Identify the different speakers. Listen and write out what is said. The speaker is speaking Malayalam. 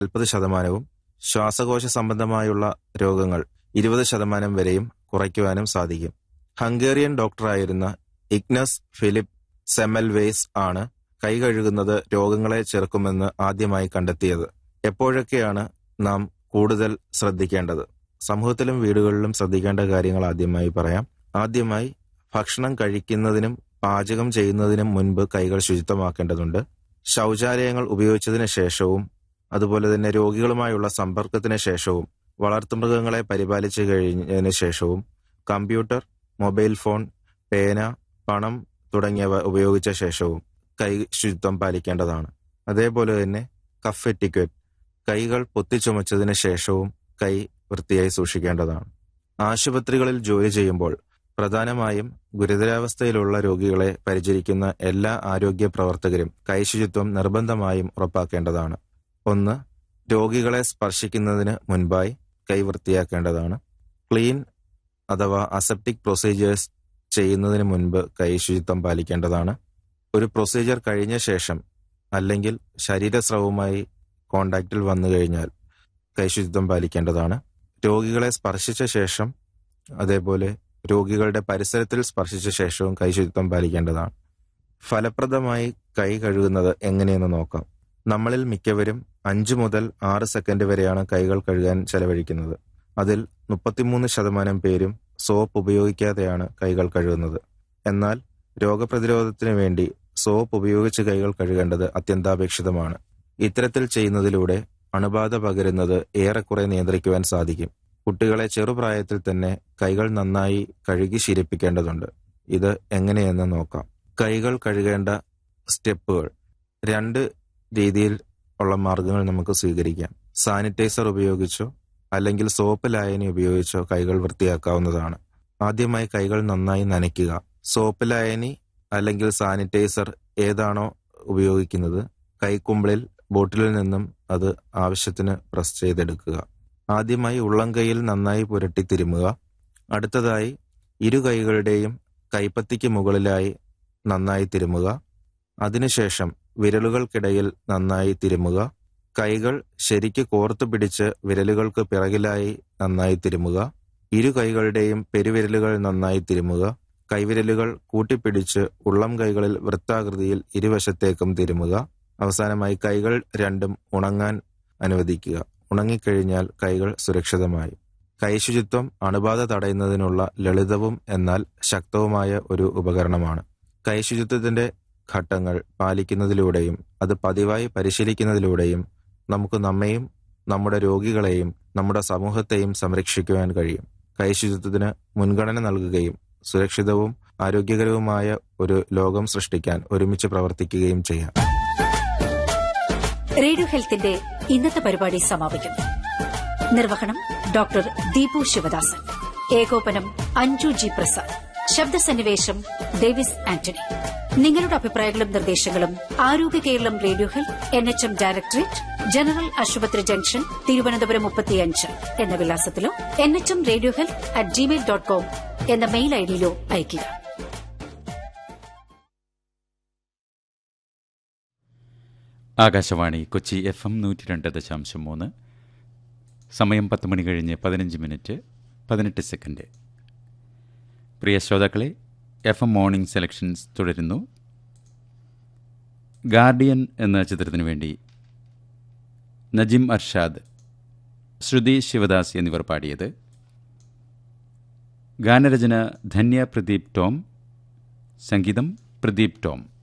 Speaker 1: നാൽപ്പത് ശതമാനവും ശ്വാസകോശ സംബന്ധമായുള്ള രോഗങ്ങൾ ഇരുപത് ശതമാനം വരെയും കുറയ്ക്കുവാനും സാധിക്കും ഹംഗേറിയൻ ഡോക്ടറായിരുന്ന ഇഗ്നസ് ഫിലിപ്പ് സെമൽവേസ് ആണ് കൈ കഴുകുന്നത് രോഗങ്ങളെ ചെറുക്കുമെന്ന് ആദ്യമായി കണ്ടെത്തിയത് എപ്പോഴൊക്കെയാണ് നാം കൂടുതൽ ശ്രദ്ധിക്കേണ്ടത് സമൂഹത്തിലും വീടുകളിലും ശ്രദ്ധിക്കേണ്ട കാര്യങ്ങൾ ആദ്യമായി പറയാം ആദ്യമായി ഭക്ഷണം കഴിക്കുന്നതിനും പാചകം ചെയ്യുന്നതിനും മുൻപ് കൈകൾ ശുചിത്വമാക്കേണ്ടതുണ്ട് ശൗചാലയങ്ങൾ ഉപയോഗിച്ചതിന് ശേഷവും അതുപോലെ തന്നെ രോഗികളുമായുള്ള സമ്പർക്കത്തിന് ശേഷവും വളർത്തുമൃഗങ്ങളെ പരിപാലിച്ചു കഴിഞ്ഞതിന് ശേഷവും കമ്പ്യൂട്ടർ മൊബൈൽ ഫോൺ പേന പണം തുടങ്ങിയവ ഉപയോഗിച്ച ശേഷവും കൈ ശുചിത്വം പാലിക്കേണ്ടതാണ് അതേപോലെ തന്നെ കഫ് എറ്റിക്വറ്റ് കൈകൾ പൊത്തിച്ചുമച്ചതിന് ശേഷവും കൈ വൃത്തിയായി സൂക്ഷിക്കേണ്ടതാണ് ആശുപത്രികളിൽ ജോലി ചെയ്യുമ്പോൾ പ്രധാനമായും ഗുരുതരാവസ്ഥയിലുള്ള രോഗികളെ പരിചരിക്കുന്ന എല്ലാ ആരോഗ്യ പ്രവർത്തകരും കൈശുചിത്വം നിർബന്ധമായും ഉറപ്പാക്കേണ്ടതാണ് ഒന്ന് രോഗികളെ സ്പർശിക്കുന്നതിന് മുൻപായി കൈ വൃത്തിയാക്കേണ്ടതാണ് ക്ലീൻ അഥവാ അസെപ്റ്റിക് പ്രൊസീജിയേഴ്സ് ചെയ്യുന്നതിന് മുൻപ് കൈ ശുചിത്വം പാലിക്കേണ്ടതാണ് ഒരു പ്രൊസീജിയർ കഴിഞ്ഞ ശേഷം അല്ലെങ്കിൽ ശരീരസ്രവവുമായി കോണ്ടാക്റ്റിൽ വന്നു കഴിഞ്ഞാൽ കൈശുചിത്വം പാലിക്കേണ്ടതാണ് രോഗികളെ സ്പർശിച്ച ശേഷം അതേപോലെ രോഗികളുടെ പരിസരത്തിൽ സ്പർശിച്ച ശേഷവും കൈശുചിത്വം പാലിക്കേണ്ടതാണ് ഫലപ്രദമായി കൈ കഴുകുന്നത് എങ്ങനെയെന്ന് നോക്കാം നമ്മളിൽ മിക്കവരും അഞ്ച് മുതൽ ആറ് സെക്കൻഡ് വരെയാണ് കൈകൾ കഴുകാൻ ചെലവഴിക്കുന്നത് അതിൽ മുപ്പത്തിമൂന്ന് ശതമാനം പേരും സോപ്പ് ഉപയോഗിക്കാതെയാണ് കൈകൾ കഴുകുന്നത് എന്നാൽ രോഗപ്രതിരോധത്തിന് വേണ്ടി സോപ്പ് ഉപയോഗിച്ച് കൈകൾ കഴുകേണ്ടത് അത്യന്താപേക്ഷിതമാണ് ഇത്തരത്തിൽ ചെയ്യുന്നതിലൂടെ അണുബാധ പകരുന്നത് ഏറെക്കുറെ നിയന്ത്രിക്കുവാൻ സാധിക്കും കുട്ടികളെ ചെറുപ്രായത്തിൽ തന്നെ കൈകൾ നന്നായി കഴുകി ശീലിപ്പിക്കേണ്ടതുണ്ട് ഇത് എങ്ങനെയെന്ന് നോക്കാം കൈകൾ കഴുകേണ്ട സ്റ്റെപ്പുകൾ രണ്ട് രീതിയിൽ ഉള്ള മാർഗങ്ങൾ നമുക്ക് സ്വീകരിക്കാം സാനിറ്റൈസർ ഉപയോഗിച്ചോ അല്ലെങ്കിൽ സോപ്പ് ലായനി ഉപയോഗിച്ചോ കൈകൾ വൃത്തിയാക്കാവുന്നതാണ് ആദ്യമായി കൈകൾ നന്നായി നനയ്ക്കുക സോപ്പ് ലായനി അല്ലെങ്കിൽ സാനിറ്റൈസർ ഏതാണോ ഉപയോഗിക്കുന്നത് കൈക്കുമ്പിളിൽ ബോട്ടിലിൽ നിന്നും അത് ആവശ്യത്തിന് പ്രസ് ചെയ്തെടുക്കുക ആദ്യമായി ഉള്ളംകൈയിൽ നന്നായി പുരട്ടി തിരുമുക അടുത്തതായി ഇരു കൈകളുടെയും കൈപ്പത്തിക്ക് മുകളിലായി നന്നായി തിരുമുക അതിനുശേഷം വിരലുകൾക്കിടയിൽ നന്നായി തിരുമുക കൈകൾ ശരിക്ക് കോർത്തു പിടിച്ച് വിരലുകൾക്ക് പിറകിലായി നന്നായി തിരുമുക ഇരു കൈകളുടെയും പെരുവിരലുകൾ നന്നായി തിരുമുക കൈവിരലുകൾ കൂട്ടിപ്പിടിച്ച് ഉള്ളം കൈകളിൽ വൃത്താകൃതിയിൽ ഇരുവശത്തേക്കും തിരുമുക അവസാനമായി കൈകൾ രണ്ടും ഉണങ്ങാൻ അനുവദിക്കുക ഉണങ്ങിക്കഴിഞ്ഞാൽ കൈകൾ സുരക്ഷിതമായി കൈശുചിത്വം അണുബാധ തടയുന്നതിനുള്ള ലളിതവും എന്നാൽ ശക്തവുമായ ഒരു ഉപകരണമാണ് കൈശുചിത്വത്തിന്റെ ഘട്ടങ്ങൾ പാലിക്കുന്നതിലൂടെയും അത് പതിവായി പരിശീലിക്കുന്നതിലൂടെയും നമുക്ക് നമ്മെയും നമ്മുടെ രോഗികളെയും നമ്മുടെ സമൂഹത്തെയും സംരക്ഷിക്കുവാൻ കഴിയും കൈശുചിത്വത്തിന് മുൻഗണന നൽകുകയും സുരക്ഷിതവും ആരോഗ്യകരവുമായ ഒരു ലോകം സൃഷ്ടിക്കാൻ ഒരുമിച്ച് പ്രവർത്തിക്കുകയും ചെയ്യാം
Speaker 2: റേഡിയോ ഹെൽത്തിന്റെ ഇന്നത്തെ പരിപാടി സമാപിക്കുന്നു നിർവഹണം ഡോക്ടർ ദീപു ശിവദാസൻ ഏകോപനം അഞ്ജു ജി പ്രസാദ് ശബ്ദസന്നിവേശം ഡേവിസ് ആന്റണി നിങ്ങളുടെ അഭിപ്രായങ്ങളും നിർദ്ദേശങ്ങളും Arogya Keralam radio health N H M directorate general ആശുപത്രി ജംഗ്ഷൻ തിരുവനന്തപുരം മുപ്പത്തിയഞ്ച് എന്ന വിലാസത്തിലോ N H M radio health at Gmail dot com എന്ന മെയിൽ ഐഡിയിലോ അയയ്ക്കുക
Speaker 3: ആകാശവാണി കൊച്ചി എഫ് എം നൂറ്റി രണ്ട് ദശാംശം മൂന്ന് സമയം പത്ത് മണി കഴിഞ്ഞ് പതിനഞ്ച് മിനിറ്റ് പതിനെട്ട് സെക്കൻഡ് പ്രിയ ശ്രോതാക്കളെ എഫ് എം മോർണിംഗ് സെലക്ഷൻസ് തുടരുന്നു ഗാർഡിയൻ എന്ന ചിത്രത്തിനു വേണ്ടി നജിം അർഷാദ് ശ്രുതി ശിവദാസ് എന്നിവർ പാടിയത് ഗാനരചന ധന്യ പ്രദീപ് ടോം സംഗീതം പ്രദീപ് ടോം